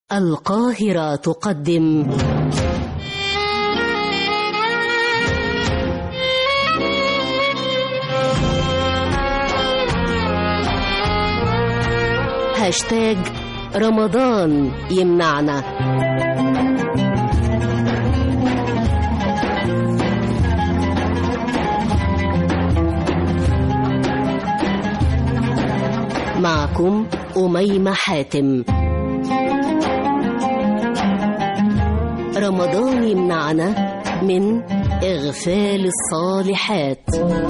القاهرة تقدم هاشتاج رمضان يمنعنا معكم أميمة حاتم رمضان يمنعنا من إغفال الصالحات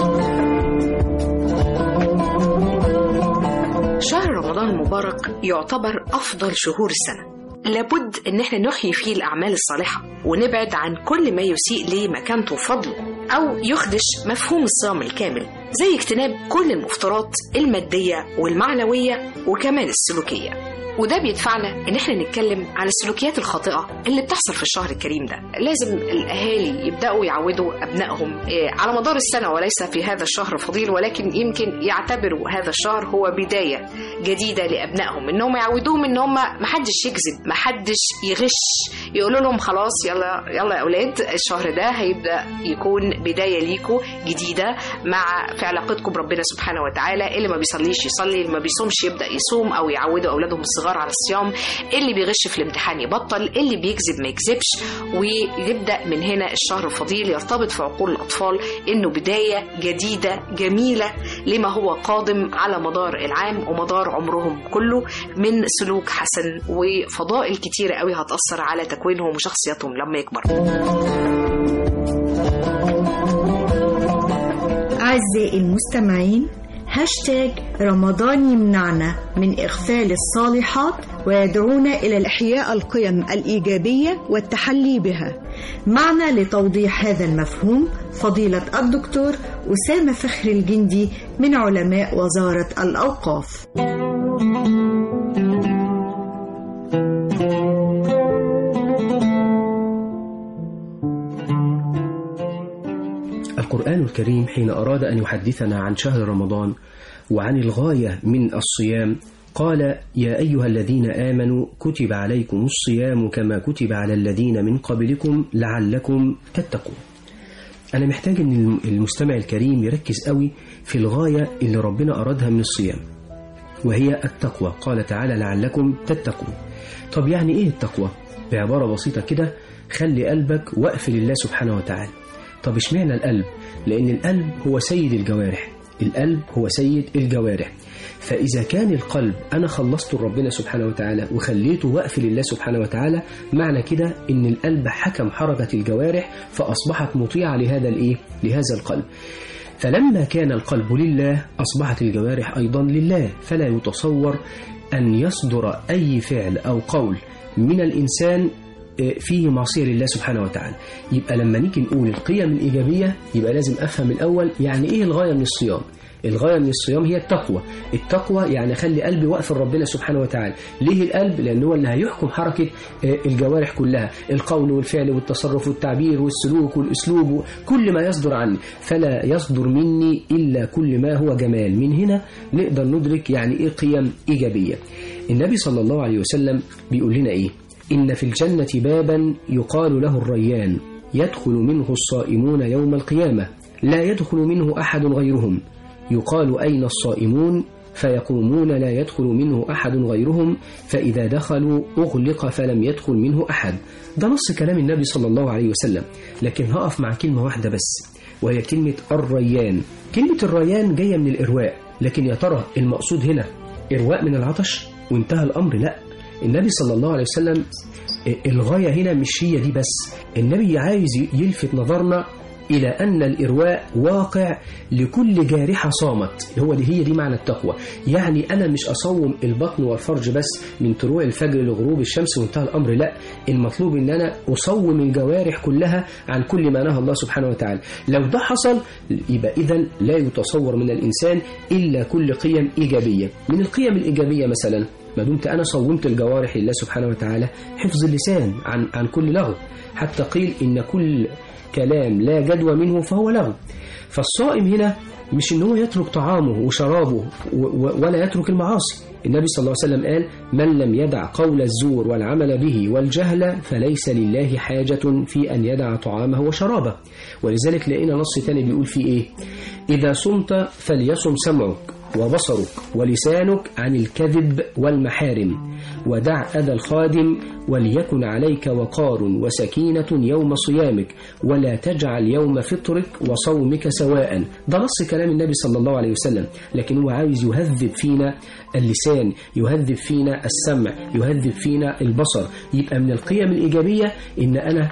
شهر رمضان المبارك يعتبر أفضل شهور السنة لابد ان احنا نحيي فيه الاعمال الصالحه ونبعد عن كل ما يسيء لمكانته وفضله او يخدش مفهوم الصيام الكامل زي اجتناب كل المفترات الماديه والمعنويه وكمان السلوكيه وده بيدفعنا ان احنا نتكلم عن السلوكيات الخاطئه اللي بتحصل في الشهر الكريم ده لازم الاهالي يبداوا يعودوا ابنائهم إيه، على مدار السنه وليس في هذا الشهر الفضيل ولكن يمكن يعتبروا هذا الشهر هو بدايه جديده لابنائهم ان هم يعودوهم ان هم محدش يكذب محدش يغش يقولوا لهم خلاص يلا يلا يا اولاد الشهر ده هيبدا يكون بدايه ليكوا جديده مع في علاقتكم بربنا سبحانه وتعالى اللي ما بيصليش يصلي اللي ما بيصومش يبدا يصوم او يعودوا اولادهم الصغار على الصيام اللي بيغش في الامتحان يبطل اللي بيكذب ما يكذبش ويبدا من هنا الشهر الفضيل يرتبط في عقول الاطفال انه بدايه جديده جميله لما هو قادم على مدار العام ومدار عمرهم كله من سلوك حسن وفضائل كتيره قوي هتاثر على تكوينهم وشخصيتهم لما يكبروا أعزائي المستمعين هاشتاج رمضان يمنعنا من إغفال الصالحات ويدعونا إلى الإحياء القيم الإيجابية والتحلي بها معنا لتوضيح هذا المفهوم فضيلة الدكتور أسامة فخر الجندي من علماء وزارة الأوقاف القرآن الكريم حين أراد أن يحدثنا عن شهر رمضان وعن الغاية من الصيام قال يا أيها الذين آمنوا كتب عليكم الصيام كما كتب على الذين من قبلكم لعلكم تتقون أنا محتاج أن المستمع الكريم يركز قوي في الغاية اللي ربنا أرادها من الصيام وهي التقوى قال تعالى لعلكم تتقون طب يعني إيه التقوى؟ بعبارة بسيطة كده خلي قلبك وقف لله سبحانه وتعالى طب اشمعنى القلب لأن القلب هو سيد الجوارح القلب هو سيد الجوارح فإذا كان القلب أنا خلصته لربنا سبحانه وتعالى وخليته وقف لله سبحانه وتعالى معنى كده إن القلب حكم حركة الجوارح فأصبحت مطيعة لهذا الإيه؟ لهذا القلب فلما كان القلب لله أصبحت الجوارح أيضا لله فلا يتصور أن يصدر أي فعل أو قول من الإنسان فيه معصية لله سبحانه وتعالى يبقى لما نيجي نقول القيم الإيجابية يبقى لازم أفهم الأول يعني إيه الغاية من الصيام الغاية من الصيام هي التقوى التقوى يعني خلي قلبي واقف لربنا سبحانه وتعالى ليه القلب لأنه هو اللي هيحكم حركة الجوارح كلها القول والفعل والتصرف والتعبير والسلوك والأسلوب كل ما يصدر عني فلا يصدر مني إلا كل ما هو جمال من هنا نقدر ندرك يعني إيه قيم إيجابية النبي صلى الله عليه وسلم بيقول لنا إيه إن في الجنة بابا يقال له الريان يدخل منه الصائمون يوم القيامة لا يدخل منه أحد غيرهم يقال أين الصائمون فيقومون لا يدخل منه أحد غيرهم فإذا دخلوا أغلق فلم يدخل منه أحد ده نص كلام النبي صلى الله عليه وسلم لكن هقف مع كلمة واحدة بس وهي كلمة الريان كلمة الريان جاية من الإرواء لكن يا ترى المقصود هنا إرواء من العطش وانتهى الأمر لا النبي صلى الله عليه وسلم الغاية هنا مش هي دي بس النبي عايز يلفت نظرنا إلى أن الإرواء واقع لكل جارحة صامت هو دي هي دي معنى التقوى يعني أنا مش أصوم البطن والفرج بس من طلوع الفجر لغروب الشمس وانتهى الأمر لا المطلوب أن أنا أصوم الجوارح كلها عن كل ما نهى الله سبحانه وتعالى لو ده حصل يبقى إذا لا يتصور من الإنسان إلا كل قيم إيجابية من القيم الإيجابية مثلا ما دمت أنا صومت الجوارح لله سبحانه وتعالى حفظ اللسان عن, عن كل لغو حتى قيل إن كل كلام لا جدوى منه فهو لغو فالصائم هنا مش ان هو يترك طعامه وشرابه و- و- ولا يترك المعاصي النبي صلى الله عليه وسلم قال من لم يدع قول الزور والعمل به والجهل فليس لله حاجة في أن يدع طعامه وشرابه ولذلك لقينا نص تاني بيقول فيه إيه إذا صمت فليصم سمعك وبصرك ولسانك عن الكذب والمحارم ودع أذى الخادم وليكن عليك وقار وسكينة يوم صيامك ولا تجعل يوم فطرك وصومك سواء ده نص كلام النبي صلى الله عليه وسلم لكن هو عايز يهذب فينا اللسان يهذب فينا السمع يهذب فينا البصر يبقى من القيم الإيجابية إن أنا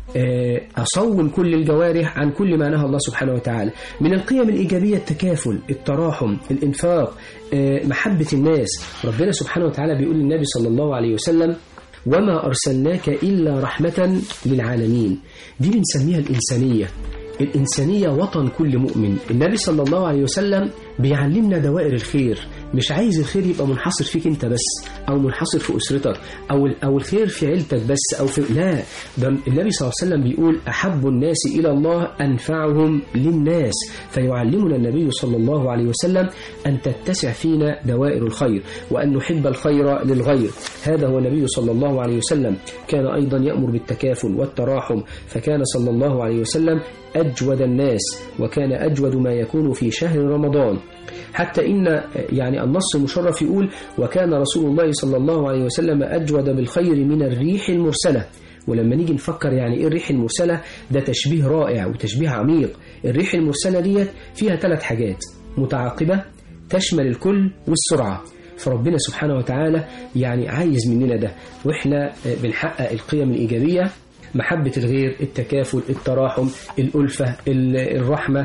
آه، أصون كل الجوارح عن كل ما نهى الله سبحانه وتعالى من القيم الإيجابية التكافل التراحم الإنفاق آه، محبة الناس ربنا سبحانه وتعالى بيقول للنبي صلى الله عليه وسلم وما أرسلناك إلا رحمة للعالمين دي بنسميها الإنسانية الإنسانية وطن كل مؤمن النبي صلى الله عليه وسلم بيعلمنا دوائر الخير مش عايز الخير يبقى منحصر فيك انت بس او منحصر في اسرتك او او الخير في عيلتك بس او في لا ده النبي صلى الله عليه وسلم بيقول احب الناس الى الله انفعهم للناس فيعلمنا النبي صلى الله عليه وسلم ان تتسع فينا دوائر الخير وان نحب الخير للغير هذا هو النبي صلى الله عليه وسلم كان ايضا يامر بالتكافل والتراحم فكان صلى الله عليه وسلم اجود الناس وكان اجود ما يكون في شهر رمضان حتى إن يعني النص المشرف يقول وكان رسول الله صلى الله عليه وسلم أجود بالخير من الريح المرسلة ولما نيجي نفكر يعني ايه الريح المرسلة ده تشبيه رائع وتشبيه عميق الريح المرسلة ديت فيها ثلاث حاجات متعاقبة تشمل الكل والسرعة فربنا سبحانه وتعالى يعني عايز مننا ده واحنا بنحقق القيم الإيجابية محبة الغير التكافل التراحم الألفة الرحمة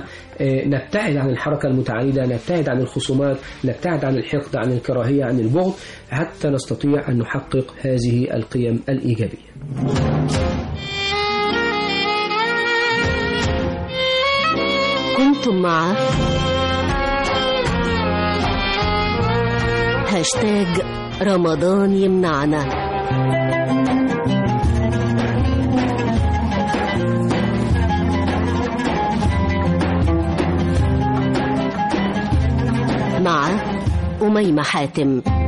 نبتعد عن الحركة المتعايدة نبتعد عن الخصومات نبتعد عن الحقد عن الكراهية عن البغض حتى نستطيع أن نحقق هذه القيم الإيجابية كنتم مع هاشتاج رمضان يمنعنا مع أميمة حاتم